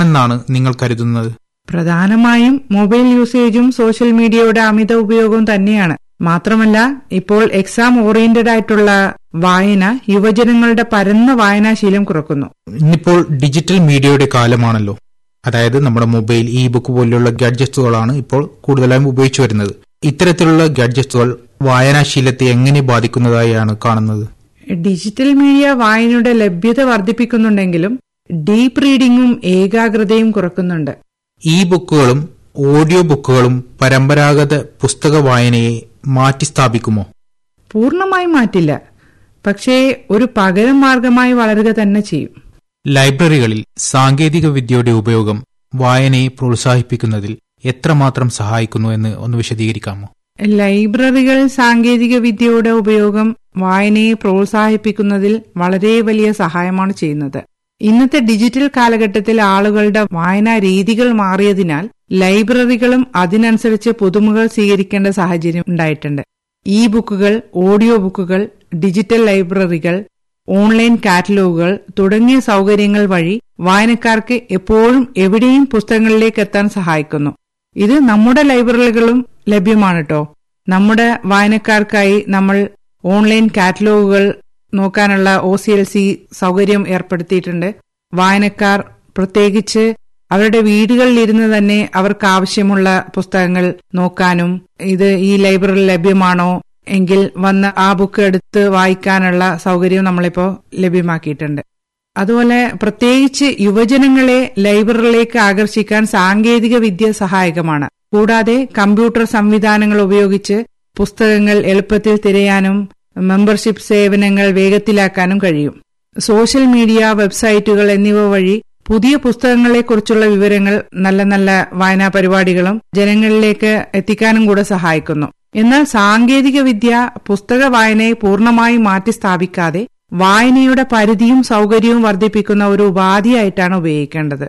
എന്താണെന്നാണ് നിങ്ങൾ കരുതുന്നത് പ്രധാനമായും മൊബൈൽ യൂസേജും സോഷ്യൽ മീഡിയയുടെ അമിത ഉപയോഗവും തന്നെയാണ് മാത്രമല്ല ഇപ്പോൾ എക്സാം ഓറിയന്റഡ് ആയിട്ടുള്ള വായന യുവജനങ്ങളുടെ പരന്ന വായനാശീലം കുറക്കുന്നു ഇന്നിപ്പോൾ ഡിജിറ്റൽ മീഡിയയുടെ കാലമാണല്ലോ അതായത് നമ്മുടെ മൊബൈൽ ഇ ബുക്ക് പോലെയുള്ള ഗാഡ്ജറ്റ്സുകളാണ് ഇപ്പോൾ കൂടുതലായും ഉപയോഗിച്ചു വരുന്നത് ഇത്തരത്തിലുള്ള ഗാഡ്ജറ്റ്സുകൾ വായനാശീലത്തെ എങ്ങനെ ബാധിക്കുന്നതായാണ് കാണുന്നത് ഡിജിറ്റൽ മീഡിയ വായനയുടെ ലഭ്യത വർദ്ധിപ്പിക്കുന്നുണ്ടെങ്കിലും ഡീപ്പ് റീഡിംഗും ഏകാഗ്രതയും കുറക്കുന്നുണ്ട് ഇ ബുക്കുകളും ഓഡിയോ ബുക്കുകളും പരമ്പരാഗത പുസ്തക വായനയെ മാറ്റി സ്ഥാപിക്കുമോ പൂർണ്ണമായും മാറ്റില്ല പക്ഷേ ഒരു പകരം മാർഗമായി വളരുക തന്നെ ചെയ്യും ലൈബ്രറികളിൽ സാങ്കേതിക വിദ്യയുടെ ഉപയോഗം വായനയെ പ്രോത്സാഹിപ്പിക്കുന്നതിൽ എത്രമാത്രം സഹായിക്കുന്നു എന്ന് ഒന്ന് വിശദീകരിക്കാമോ ലൈബ്രറികൾ സാങ്കേതിക വിദ്യയുടെ ഉപയോഗം വായനയെ പ്രോത്സാഹിപ്പിക്കുന്നതിൽ വളരെ വലിയ സഹായമാണ് ചെയ്യുന്നത് ഇന്നത്തെ ഡിജിറ്റൽ കാലഘട്ടത്തിൽ ആളുകളുടെ വായനാ രീതികൾ മാറിയതിനാൽ ലൈബ്രറികളും അതിനനുസരിച്ച് പുതുമകൾ സ്വീകരിക്കേണ്ട സാഹചര്യം ഉണ്ടായിട്ടുണ്ട് ഇ ബുക്കുകൾ ഓഡിയോ ബുക്കുകൾ ഡിജിറ്റൽ ലൈബ്രറികൾ ഓൺലൈൻ കാറ്റലോഗുകൾ തുടങ്ങിയ സൗകര്യങ്ങൾ വഴി വായനക്കാർക്ക് എപ്പോഴും എവിടെയും പുസ്തകങ്ങളിലേക്ക് എത്താൻ സഹായിക്കുന്നു ഇത് നമ്മുടെ ലൈബ്രറികളും ലഭ്യമാണ് കേട്ടോ നമ്മുടെ വായനക്കാർക്കായി നമ്മൾ ഓൺലൈൻ കാറ്റലോഗുകൾ നോക്കാനുള്ള ഒ സി എൽ സി സൗകര്യം ഏർപ്പെടുത്തിയിട്ടുണ്ട് വായനക്കാർ പ്രത്യേകിച്ച് അവരുടെ വീടുകളിൽ ഇരുന്ന് തന്നെ അവർക്ക് ആവശ്യമുള്ള പുസ്തകങ്ങൾ നോക്കാനും ഇത് ഈ ലൈബ്രറിയിൽ ലഭ്യമാണോ എങ്കിൽ വന്ന് ആ ബുക്ക് എടുത്ത് വായിക്കാനുള്ള സൗകര്യം നമ്മളിപ്പോ ലഭ്യമാക്കിയിട്ടുണ്ട് അതുപോലെ പ്രത്യേകിച്ച് യുവജനങ്ങളെ ലൈബ്രറിയിലേക്ക് ആകർഷിക്കാൻ സാങ്കേതിക വിദ്യ സഹായകമാണ് കൂടാതെ കമ്പ്യൂട്ടർ സംവിധാനങ്ങൾ ഉപയോഗിച്ച് പുസ്തകങ്ങൾ എളുപ്പത്തിൽ തിരയാനും മെമ്പർഷിപ്പ് സേവനങ്ങൾ വേഗത്തിലാക്കാനും കഴിയും സോഷ്യൽ മീഡിയ വെബ്സൈറ്റുകൾ എന്നിവ വഴി പുതിയ പുസ്തകങ്ങളെക്കുറിച്ചുള്ള വിവരങ്ങൾ നല്ല നല്ല വായനാ പരിപാടികളും ജനങ്ങളിലേക്ക് എത്തിക്കാനും കൂടെ സഹായിക്കുന്നു എന്നാൽ സാങ്കേതിക വിദ്യ പുസ്തക വായനയെ പൂർണ്ണമായി മാറ്റി സ്ഥാപിക്കാതെ വായനയുടെ പരിധിയും സൗകര്യവും വർദ്ധിപ്പിക്കുന്ന ഒരു ഉപാധിയായിട്ടാണ് ഉപയോഗിക്കേണ്ടത്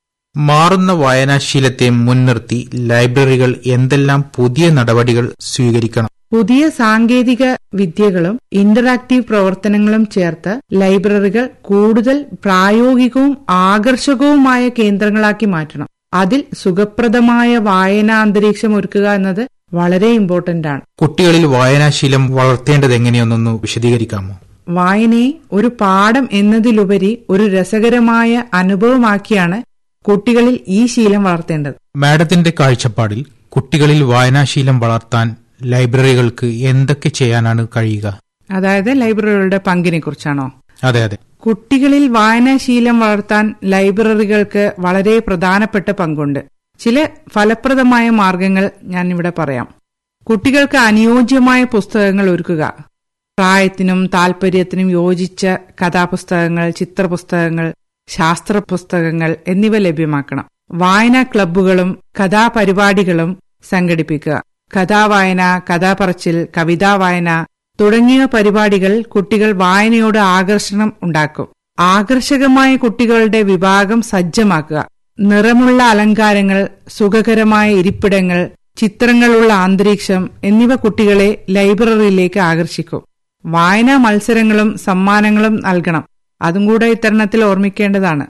മാറുന്ന വായനാശീലത്തെ മുൻനിർത്തി ലൈബ്രറികൾ എന്തെല്ലാം പുതിയ നടപടികൾ സ്വീകരിക്കണം പുതിയ സാങ്കേതിക വിദ്യകളും ഇന്ററാക്റ്റീവ് പ്രവർത്തനങ്ങളും ചേർത്ത് ലൈബ്രറികൾ കൂടുതൽ പ്രായോഗികവും ആകർഷകവുമായ കേന്ദ്രങ്ങളാക്കി മാറ്റണം അതിൽ സുഖപ്രദമായ വായനാ അന്തരീക്ഷം ഒരുക്കുക എന്നത് വളരെ ഇമ്പോർട്ടന്റ് ആണ് കുട്ടികളിൽ വായനാശീലം വളർത്തേണ്ടത് എങ്ങനെയെന്നൊന്ന് വിശദീകരിക്കാമോ വായനയെ ഒരു പാഠം എന്നതിലുപരി ഒരു രസകരമായ അനുഭവമാക്കിയാണ് കുട്ടികളിൽ ഈ ശീലം വളർത്തേണ്ടത് മാഡത്തിന്റെ കാഴ്ചപ്പാടിൽ കുട്ടികളിൽ വായനാശീലം വളർത്താൻ ലൈബ്രറികൾക്ക് എന്തൊക്കെ ചെയ്യാനാണ് കഴിയുക അതായത് ലൈബ്രറികളുടെ പങ്കിനെ കുറിച്ചാണോ അതെ അതെ കുട്ടികളിൽ വായനാശീലം വളർത്താൻ ലൈബ്രറികൾക്ക് വളരെ പ്രധാനപ്പെട്ട പങ്കുണ്ട് ചില ഫലപ്രദമായ മാർഗങ്ങൾ ഞാൻ ഇവിടെ പറയാം കുട്ടികൾക്ക് അനുയോജ്യമായ പുസ്തകങ്ങൾ ഒരുക്കുക പ്രായത്തിനും താൽപര്യത്തിനും യോജിച്ച കഥാപുസ്തകങ്ങൾ ചിത്രപുസ്തകങ്ങൾ ശാസ്ത്ര പുസ്തകങ്ങൾ എന്നിവ ലഭ്യമാക്കണം വായനാ ക്ലബ്ബുകളും കഥാപരിപാടികളും സംഘടിപ്പിക്കുക കഥാവായന കഥാപറച്ചിൽ കവിതാ വായന തുടങ്ങിയ പരിപാടികൾ കുട്ടികൾ വായനയോട് ആകർഷണം ഉണ്ടാക്കും ആകർഷകമായ കുട്ടികളുടെ വിഭാഗം സജ്ജമാക്കുക നിറമുള്ള അലങ്കാരങ്ങൾ സുഖകരമായ ഇരിപ്പിടങ്ങൾ ചിത്രങ്ങളുള്ള അന്തരീക്ഷം എന്നിവ കുട്ടികളെ ലൈബ്രറിയിലേക്ക് ആകർഷിക്കും വായനാ മത്സരങ്ങളും സമ്മാനങ്ങളും നൽകണം അതും കൂടെ ഇത്തരണത്തിൽ ഓർമ്മിക്കേണ്ടതാണ്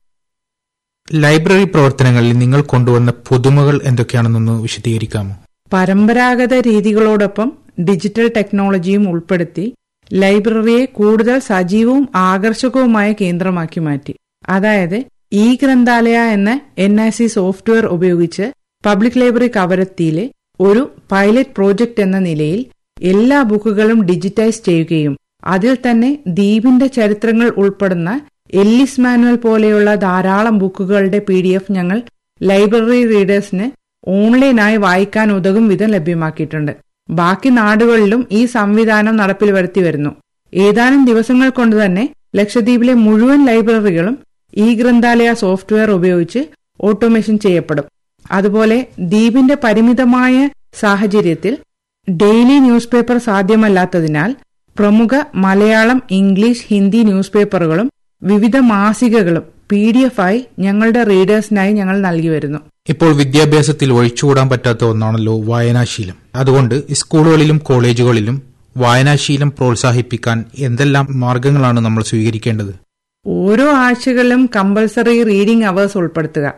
ലൈബ്രറി പ്രവർത്തനങ്ങളിൽ നിങ്ങൾ കൊണ്ടുവന്ന പുതുമകൾ എന്തൊക്കെയാണെന്നൊന്ന് വിശദീകരിക്കാമോ പരമ്പരാഗത രീതികളോടൊപ്പം ഡിജിറ്റൽ ടെക്നോളജിയും ഉൾപ്പെടുത്തി ലൈബ്രറിയെ കൂടുതൽ സജീവവും ആകർഷകവുമായ കേന്ദ്രമാക്കി മാറ്റി അതായത് ഇ ഗ്രന്ഥാലയ എന്ന എൻ ഐ സി സോഫ്റ്റ്വെയർ ഉപയോഗിച്ച് പബ്ലിക് ലൈബ്രറി കവരത്തിയിലെ ഒരു പൈലറ്റ് പ്രോജക്റ്റ് എന്ന നിലയിൽ എല്ലാ ബുക്കുകളും ഡിജിറ്റൈസ് ചെയ്യുകയും അതിൽ തന്നെ ദ്വീപിന്റെ ചരിത്രങ്ങൾ ഉൾപ്പെടുന്ന എല്ലിസ് മാനുവൽ പോലെയുള്ള ധാരാളം ബുക്കുകളുടെ പി ഞങ്ങൾ ലൈബ്രറി റീഡേഴ്സിന് ഓൺലൈനായി വായിക്കാൻ ഉതകും വിധം ലഭ്യമാക്കിയിട്ടുണ്ട് ബാക്കി നാടുകളിലും ഈ സംവിധാനം നടപ്പിൽ വരുത്തി വരുന്നു ഏതാനും ദിവസങ്ങൾ കൊണ്ട് തന്നെ ലക്ഷദ്വീപിലെ മുഴുവൻ ലൈബ്രറികളും ഈ ഗ്രന്ഥാലയ സോഫ്റ്റ്വെയർ ഉപയോഗിച്ച് ഓട്ടോമേഷൻ ചെയ്യപ്പെടും അതുപോലെ ദ്വീപിന്റെ പരിമിതമായ സാഹചര്യത്തിൽ ഡെയിലി ന്യൂസ് പേപ്പർ സാധ്യമല്ലാത്തതിനാൽ പ്രമുഖ മലയാളം ഇംഗ്ലീഷ് ഹിന്ദി ന്യൂസ് പേപ്പറുകളും വിവിധ മാസികകളും പി ഡി എഫ് ആയി ഞങ്ങളുടെ റീഡേഴ്സിനായി ഞങ്ങൾ നൽകി വരുന്നു ഇപ്പോൾ വിദ്യാഭ്യാസത്തിൽ ഒഴിച്ചുകൂടാൻ പറ്റാത്ത ഒന്നാണല്ലോ വായനാശീലം അതുകൊണ്ട് സ്കൂളുകളിലും കോളേജുകളിലും വായനാശീലം പ്രോത്സാഹിപ്പിക്കാൻ എന്തെല്ലാം മാർഗങ്ങളാണ് നമ്മൾ സ്വീകരിക്കേണ്ടത് ഓരോ ആഴ്ചകളിലും കമ്പൽസറി റീഡിംഗ് അവേഴ്സ് ഉൾപ്പെടുത്തുക